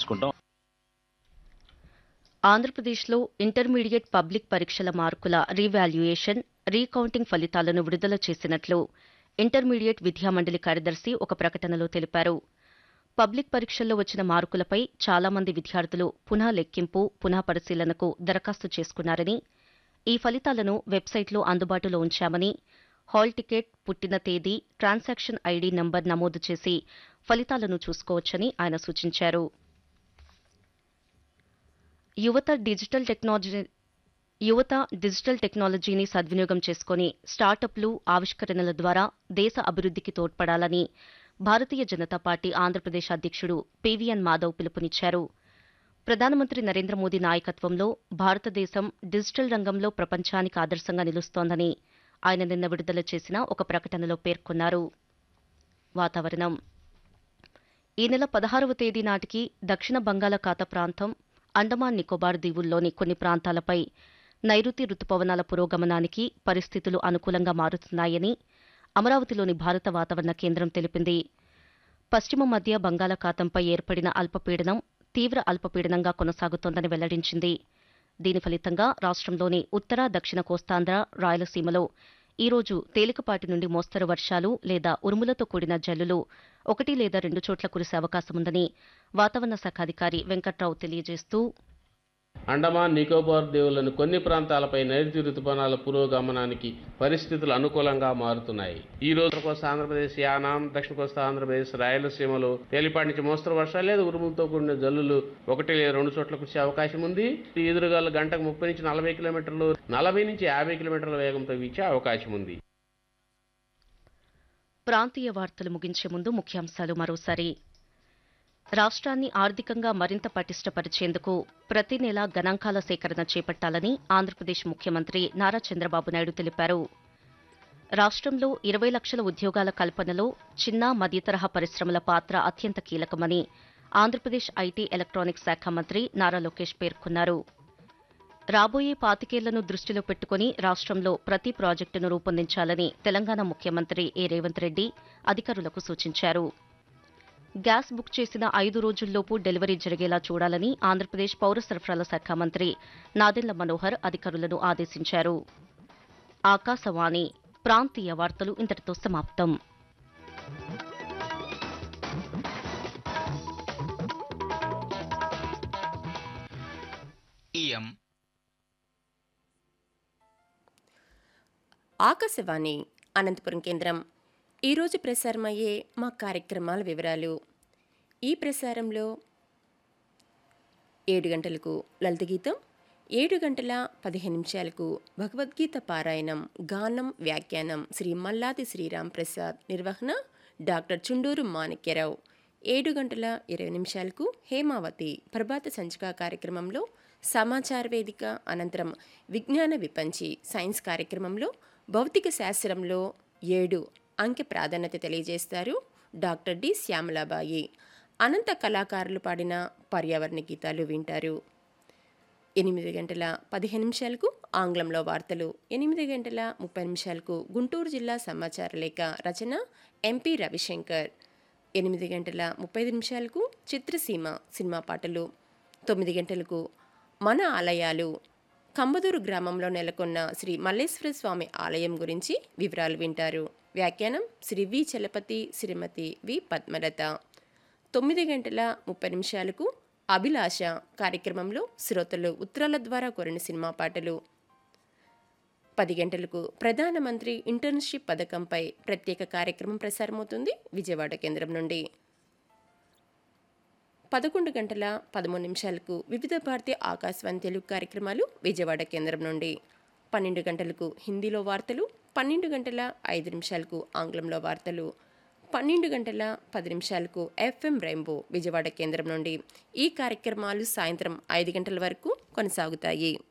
చేసుకుంటాం ఆంధ్రప్రదేశ్లో intermediate public పరీక్షల మార్కుల రీవాల్యుయేషన్ రీకౌంటింగ్ ఫలితాలను విడుదల చేసినట్లు ఇంటర్మీడియట్ విద్యామండలి కార్యదర్శి ఒక ప్రకటనలో తెలిపారు పబ్లిక్ పరీక్షల్లో వచ్చిన మార్కులపై చాలా మంది విద్యార్థులు పునః లెక్కింపు పునః పరిశీలనకు దరఖాస్తు చేసుకున్నారని ఈ ఫలితాలను వెబ్సైట్లో అందుబాటులో ఉంచామని హాల్ టికెట్ పుట్టిన తేదీ ట్రాన్సాక్షన్ ఐడీ నంబర్ నమోదు చేసి ఫలితాలను చూసుకోవచ్చని ఆయన సూచించారు యువత డిజిటల్ టెక్నాలజీ యువత డిజిటల్ టెక్నాలజీని సద్వినియోగం చేసుకుని స్టార్టప్లు ఆవిష్కరణల ద్వారా దేశ అభివృద్ధికి తోడ్పడాలని భారతీయ జనతా పార్టీ ఆంధ్రప్రదేశ్ అధ్యక్షుడు పివిఎన్ మాధవ్ పిలుపునిచ్చారు ప్రధానమంత్రి నరేంద్ర మోదీ నాయకత్వంలో భారతదేశం డిజిటల్ రంగంలో ప్రపంచానికి ఆదర్శంగా నిలుస్తోందని ఆయన నిన్న విడుదల చేసిన ఒక ప్రకటనలో పేర్కొన్నారు వాతావరణం ఈ నెల పదహారవ తేదీ నాటికి దక్షిణ బంగాళాఖాత ప్రాంతం అండమాన్ నికోబార్ దీవుల్లోని కొన్ని ప్రాంతాలపై నైరుతి రుతుపవనాల పురోగమనానికి పరిస్థితులు అనుకూలంగా మారుతున్నాయని అమరావతిలోని భారత వాతావరణ కేంద్రం తెలిపింది పశ్చిమ మధ్య బంగాళాఖాతంపై ఏర్పడిన అల్పపీడనం తీవ్ర అల్పపీడనంగా కొనసాగుతోందని వెల్లడించింది దీని ఫలితంగా రాష్ట్రంలోని ఉత్తర దక్షిణ కోస్తాంధ్ర రాయలసీమలో ఈ రోజు తేలికపాటి నుండి మోస్తరు వర్షాలు లేదా ఉరుములతో కూడిన జల్లులు ఒకటి లేదా రెండు చోట్ల కురిసే అవకాశముందని వాతావరణ శాఖ అధికారి వెంకట్రావు తెలియజేస్తూ అండమాన్ నికోబార్ దీవులను కొన్ని ప్రాంతాలపై నైరుతి రుతుపవనాల పురోగమనానికి పరిస్థితులు అనుకూలంగా మారుతున్నాయి ఈ రోజు ఉత్తర కోస్తా ఆంధ్రప్రదేశ్ యానాం దక్షిణ కోస్తా ఆంధ్రప్రదేశ్ రాయలసీమలో తేలిపాటి నుంచి మోస్తరు వర్షాలు లేదా ఉరుములతో కూడిన జల్లులు ఒకటి లేదా రెండు చోట్ల కురిసే అవకాశం ఉంది ఈ ఎదురుగాలు గంటకు ముప్పై నుంచి నలభై కిలోమీటర్లు నలభై నుంచి యాభై కిలోమీటర్ల వేగంతో వీచే అవకాశం ఉంది ప్రాంతీయ వార్తలు ముగించే ముందు ముఖ్యాంశాలు మరోసారి రాష్ట్రాన్ని ఆర్థికంగా మరింత పటిష్టపరిచేందుకు ప్రతి నెలా గణాంకాల సేకరణ చేపట్టాలని ఆంధ్రప్రదేశ్ ముఖ్యమంత్రి నారా చంద్రబాబు నాయుడు తెలిపారు రాష్ట్రంలో ఇరవై లక్షల ఉద్యోగాల కల్పనలో చిన్న మధ్యతరహా పరిశ్రమల పాత్ర అత్యంత కీలకమని ఆంధ్రప్రదేశ్ ఐటీ ఎలక్ట్రానిక్స్ శాఖ మంత్రి నారా లోకేష్ పేర్కొన్నారు రాబోయే పాతికేళ్లను దృష్టిలో పెట్టుకుని రాష్ట్రంలో ప్రతి ప్రాజెక్టును రూపొందించాలని తెలంగాణ ముఖ్యమంత్రి ఏ రేవంత్ రెడ్డి అధికారులకు సూచించారు గ్యాస్ బుక్ చేసిన ఐదు రోజుల్లోపు డెలివరీ జరిగేలా చూడాలని ఆంధ్రప్రదేశ్ పౌర సరఫరాల శాఖ మంత్రి నాదెండ్ల మనోహర్ అధికారులను ఆదేశించారు ఆకాశవాణి ప్రాంతీయ వార్తలు ఇంతటితో సమాప్తం ఇయం ఆకాశవాణి అనంతపురం కేంద్రం ఈరోజు ప్రసారమయ్యే మా కార్యక్రమాల వివరాలు ఈ ప్రసారంలో ఏడు గంటలకు లలిత గీతం ఏడు గంటల పదిహేను నిమిషాలకు భగవద్గీత పారాయణం గానం వ్యాఖ్యానం శ్రీ మల్లాది శ్రీరామ్ ప్రసాద్ నిర్వహణ డాక్టర్ చుండూరు మాణిక్యరావు ఏడు గంటల ఇరవై నిమిషాలకు హేమావతి ప్రభాత సంచిక కార్యక్రమంలో సమాచార వేదిక అనంతరం విజ్ఞాన విపంచి సైన్స్ కార్యక్రమంలో భౌతిక శాస్త్రంలో ఏడు అంకె ప్రాధాన్యత తెలియజేస్తారు డాక్టర్ డి శ్యామలాబాయి అనంత కళాకారులు పాడిన పర్యావరణ గీతాలు వింటారు ఎనిమిది గంటల పదిహేను నిమిషాలకు ఆంగ్లంలో వార్తలు ఎనిమిది గంటల ముప్పై నిమిషాలకు గుంటూరు జిల్లా సమాచార లేఖ రచన ఎంపీ రవిశంకర్ ఎనిమిది గంటల ముప్పై నిమిషాలకు చిత్రసీమ సినిమా పాటలు తొమ్మిది గంటలకు మన ఆలయాలు కంబదూరు గ్రామంలో నెలకొన్న శ్రీ మల్లేశ్వర స్వామి ఆలయం గురించి వివరాలు వింటారు వ్యాఖ్యానం శ్రీ వి చలపతి శ్రీమతి వి పద్మలత తొమ్మిది గంటల ముప్పై నిమిషాలకు అభిలాష కార్యక్రమంలో శ్రోతలు ఉత్తరాల ద్వారా కోరిన సినిమా పాటలు పది గంటలకు ప్రధానమంత్రి ఇంటర్న్షిప్ పథకంపై ప్రత్యేక కార్యక్రమం ప్రసారమవుతుంది విజయవాడ కేంద్రం నుండి పదకొండు గంటల పదమూడు నిమిషాలకు వివిధ భారతీయ ఆకాశవాణి తెలుగు కార్యక్రమాలు విజయవాడ కేంద్రం నుండి పన్నెండు గంటలకు హిందీలో వార్తలు పన్నెండు గంటల ఐదు నిమిషాలకు ఆంగ్లంలో వార్తలు పన్నెండు గంటల పది నిమిషాలకు ఎఫ్ఎం రెయిన్బో విజయవాడ కేంద్రం నుండి ఈ కార్యక్రమాలు సాయంత్రం ఐదు గంటల వరకు కొనసాగుతాయి